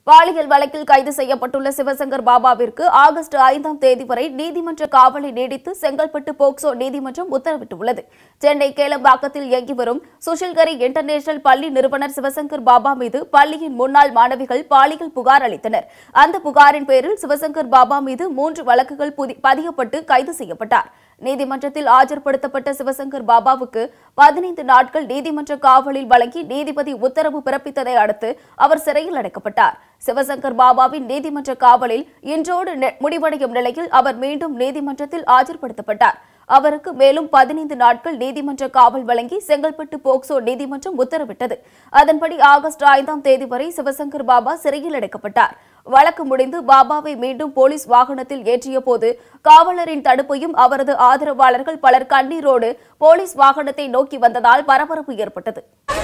பாலியல் வழக்கில் கைது செய்யப்பட்டுள்ள சிவசங்கர் பாபாவிற்கு ஆகஸ்ட் ஐந்தாம் தேதி வரை நீதிமன்ற காவலை நீடித்து செங்கல்பட்டு போக்சோ நீதிமன்றம் உத்தரவிட்டுள்ளது சென்னை கேளம்பாக்கத்தில் இயங்கி வரும் சுஷில்கரி இன்டர்நேஷனல் பள்ளி நிறுவனர் சிவசங்கர் பாபா மீது பள்ளியின் முன்னாள் மாணவிகள் பாலியல் புகார் அளித்தனர் அந்த புகாரின் பேரில் சிவசங்கர் பாபா மீது மூன்று வழக்குகள் புதி- பதியப்பட்டு கைது செய்யப்பட்டார் நீதிமன்றத்தில் ஆஜர்படுத்தப்பட்ட சிவசங்கர் பாபாவுக்கு பதினைந்து நாட்கள் நீதிமன்ற காவலில் வழங்கி நீதிபதி உத்தரவு பிறப்பித்ததை அடுத்து அவர் சிறையில் அடைக்கப்பட்டார் சிவசங்கர் பாபாவின் நீதிமன்ற காவலில் இன்றோடு நெ- முடிவடையும் நிலையில் அவர் மீண்டும் நீதிமன்றத்தில் ஆஜர்படுத்தப்பட்டார் அவருக்கு மேலும் பதினைந்து நாட்கள் நீதிமன்ற காவல் வழங்கி செங்கல்பட்டு போக்சோ நீதிமன்றம் உத்தரவிட்டது அதன்படி ஆகஸ்ட் ஐந்தாம் தேதி வரை சிவசங்கர் பாபா சிறையில் அடைக்கப்பட்டார் வழக்கு முடிந்து பாபாவை மீண்டும் போலீஸ் வாகனத்தில் ஏற்றிய போது காவலரின் தடுப்பையும் அவரது ஆதரவாளர்கள் பலர் கண்ணீரோடு போலீஸ் வாகனத்தை நோக்கி வந்ததால் பரபரப்பு ஏற்பட்டது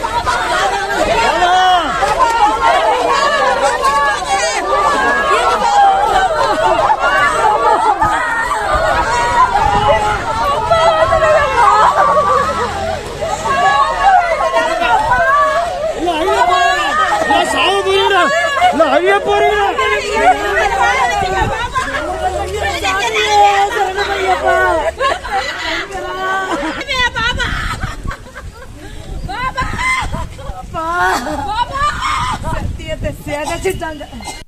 இல்ல அழிய போறீங்க இல்ல சாவ போறீங்க இல்ல அழிய போறீங்க சத்தியத்தை சேதச்சிட்டாங்க